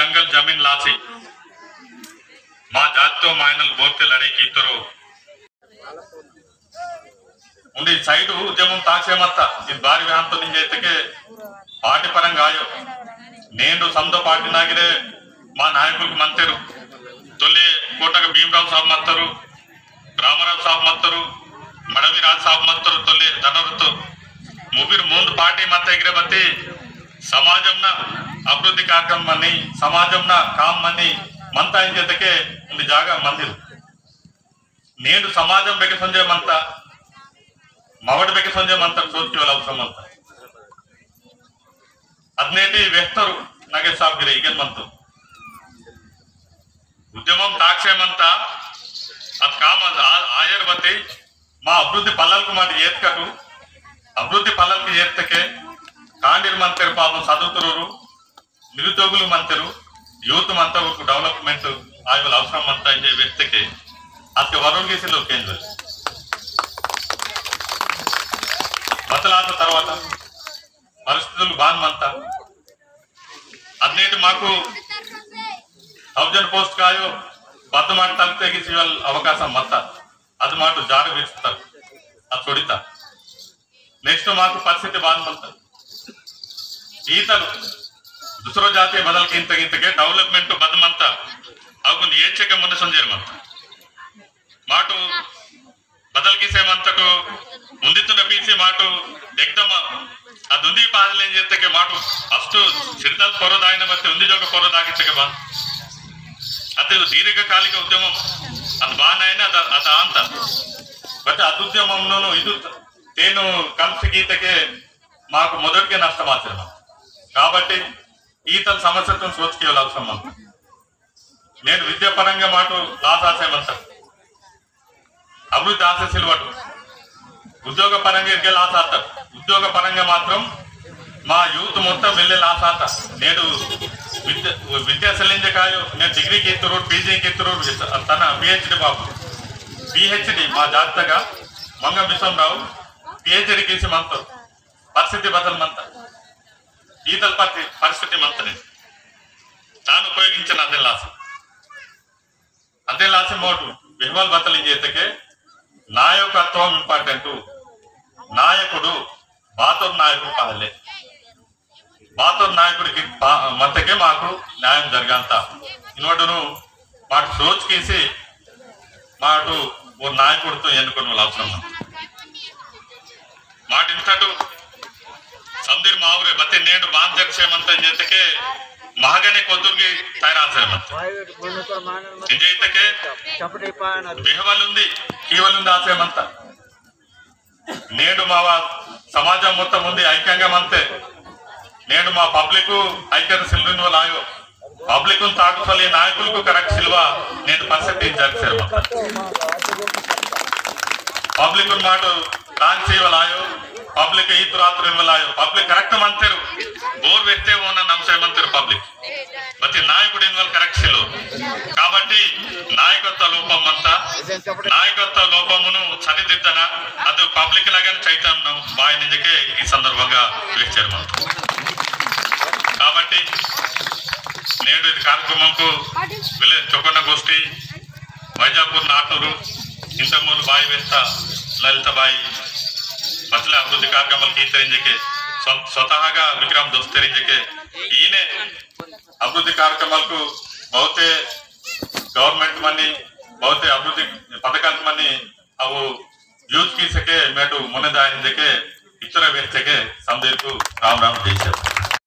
Jungle ಜಮೀನ್ ಲಾಸಿ ಮಾ ಜಾತಿతో ಮಾಯನಲ್ ಬೋರ್ತೆ ಲಡೈ ಕೀತರು ఉండి సైడ్ ఉద్యమం తాచేమత్త ఇది ಬಾರಿ ವ್ಯಾಹಂತ ನಿಂಗೈತಕ್ಕೆ పార్టీ పరంగా ఆయో నేను సొంత పార్టీ నాగిరే మా నాయకులకు మంతరు తొలి కోటక భీమరావు సాబ్ మత్తరు ರಾಮರಾವ್ ಸಾಬ್ ಮತ್ತರು ಮಡವಿ ರಾಜ್ ಸಾಬ್ ಮತ್ತರು ತೊಲ್ಲಿ ಧನವೃತ್ತು ಮುಗಿರು ಮುಂದ್ ಪಾರ್ಟಿ ಮತ್ತೆ ಎಗ್ರೆ ಬತ್ತಿ ಸಮಾಜಂನ ಅಭಿವೃದ್ಧಿ ಕಾರ್ಯಕ್ರಮ ಮನ್ನಿ ಸಮಾಜಂನ ಕಾಮ್ ಮನ್ನಿ ಮಂತ ಏನ್ ಜೊತೆಗೆ ಒಂದು ಜಾಗ ಮಂದಿರು నేను సమాజం బెకి సంజయ్ మంత మగడి బెకి సంజయ్ మంత సోచుకోవాలి అవసరం అంత ಹದಿನೇಟಿ ವ್ಯಕ್ತರು ನಗೆ ಸಾಬ್ಗಿರಿ ಈಗೇನ್ ಬಂತು ఉద్యమం తాక్షేమంత అది కామ ఆయర్ బతి మా అభివృద్ధి పల్లలకు మాది ఏత్కకు అభివృద్ధి పల్లలకు ఏత్తకే కాండిర్ మంతరు పాపం చదువుతురు నిరుద్యోగులు మంతరు యూత్ మంతకు డెవలప్మెంట్ ఆయన అవసరం అంత అనే వ్యక్తికి ಅದಕ್ಕೆ ಹೊರಗಿಸಲು ಕೇಂದ್ರ బతలాట తర్వాత పరిస్థితులు బాన్మంత ಹದಿನೈದು మాకు థౌజండ్ పోస్ట్ కాయో పద్దు మాట తలుపు తెగించి వాళ్ళ అవకాశం మತ್ತ అది మాట జారు వీరుస్తారు అది చొడిత నెక్స్ట్ మాకు పరిస్థితి బాన్మంత ఈతలు దుసరో జాతీయ బదలకి ఇంత ఇంతకే డెవలప్మెంట్ బదమంత అవుతుంది ఏడ్చక ముందు సంజయమంత ಮಾಟು ಬದಲ್ಗಿಸೇಮಂತಟು ಮುಂದಿತ್ತು ಪೀಸಿ ಮಾಟು ಎಕ್ದಮ ಅದು ಉಂದಿ ಪಾದಲೆ ಜೊತೆಗೆ ಮಾಟು ಅಷ್ಟು ಸಿರಿದಲ್ ಪೊರೋದಾಯಿನ ಮತ್ತೆ ಉಂದಿ ಜೋಗ ಪೊರೋದಾಗಿತ್ತಕ್ಕೆ ಬಾ ಅದು ದೀರ್ಘಕಾಲಿಕ ಉದ್ಯಮం ಅದು ಬಾನಾಯಿನ ಅದ ಅದ ಅಂತ బట్ అదుద్యమంలోనూ ఇది నేను కలిసి గీతకే మాకు మొదటికే నష్టం ఆచరణ కాబట్టి ఈతల సమస్యతో సోచుకోవాలి అవసరం అంత నేను విద్యాపరంగా మాట లాస్ ఆశయమంటారు అభివృద్ధి ఆశ సిల్వడు ఉద్యోగ పరంగా ఇరిగే లాసాత ఉద్యోగ పరంగా మాత్రం మా యూత్ మొత్తం వెళ్ళే లాసాత నేను విద్య విద్యా చెల్లించకాయో నేను డిగ్రీకి ఎత్తురు పీజీకి ఎత్తురు తన పిహెచ్డి బాబు పిహెచ్డి మా జాగ్రత్తగా మంగ విశ్వంరావు పిహెచ్డి కేసి మంత పరిస్థితి బదలమంత ఈతల పరి పరిస్థితి మంతని తాను ఉపయోగించిన అదే లాస అదే లాస మోటు విహ్వల్ బతలి చేతకే నాయకత్వం ఇంపార్టెంట్ నాయకుడు బాతూర్ నాయకుడు కాదలే బాతూర్ నాయకుడికి పా- మద్దకే మాకు న్యాయం జరగంత ఇన్వడును మాకు సోచ్ కేసి మాటు ఓ నాయకుడితో ఎన్నుకునే వాళ్ళు అవసరం ఉంది. మాట ఇంతటు సందీర్ మావురే బತ್ತೆ నేను బాన్ జర్సేమంత జతకే మహగనే కొద్దుర్గి తయారాసేమంత private బంధుతో మానవ నిజైతకే చప్పటి పాయన బిహవలుంది కీవలుంది ఆశయమంతా నేడు మా వా- సమాజం మొత్తం ఉంది ఐక్యంగా అంతే నేడు మా పబ్లిక్ ఐక్యత సిల్వన్ లాయో పబ్లిక్ తాకుసలి నాయకులకు కరెక్ట్ సిల్వ నేను పరిస్థితి జరిసారు పబ్లిక్ మాట రాంగ్ చేయవలాయో పబ్లిక్ ఈత్ రాత్రి ఇవ్వలాయో పబ్లిక్ కరెక్ట్ మంతరు ಬೋರ್ ವ್ಯಕ್ತಿ ಓನ ಅಂಶ ಮಂತಿರು ಪಬ್ಲಿಕ್ ಮತ್ತೆ ನಾಯకుడు ఇన్వాల్వ్ కరెక్ట్ సిలో కాబట్టి నాయకత్వ లోపం అంతా నాయకత్వ లోపమును సరిదిద్దన అది పబ్లిక్ లాగానే చైతన్యం బాయ్ నిజకే ఈ సందర్భంగా వేచారు మనం కాబట్టి నేడు ఇది కార్యక్రమంకు విలేజ్ చొక్కన్న గోష్ఠి వైజాపూర్ నాటూరు ఇంతమూరు బాయి వేస్త లలిత బాయి మసల అభివృద్ధి కార్యక్రమాలు కీర్తరించకే స్వ- స్వతహాగా విక్రమ్ దోస్తరించకే ఈయనే అభివృద్ధి కార్యక్రమాలకు బహుతే గవర్నమెంట్ మనీ బహుతే అభివೃದ್ಧಿ ಪಥಕಾಂತ ಮನಿ ಅವು ಯೂಸ್ ಕೀಸಕ್ಕೆ ಮೇಟು ಮುನೆದಾಯನಿಂದಕ್ಕೆ ಇತರ ವ್ಯಕ್ತಿಗೆ ಸಂದೇಶಕ್ಕೂ ರಾಮ್ ರಾಮ್ ಜೈಸರ್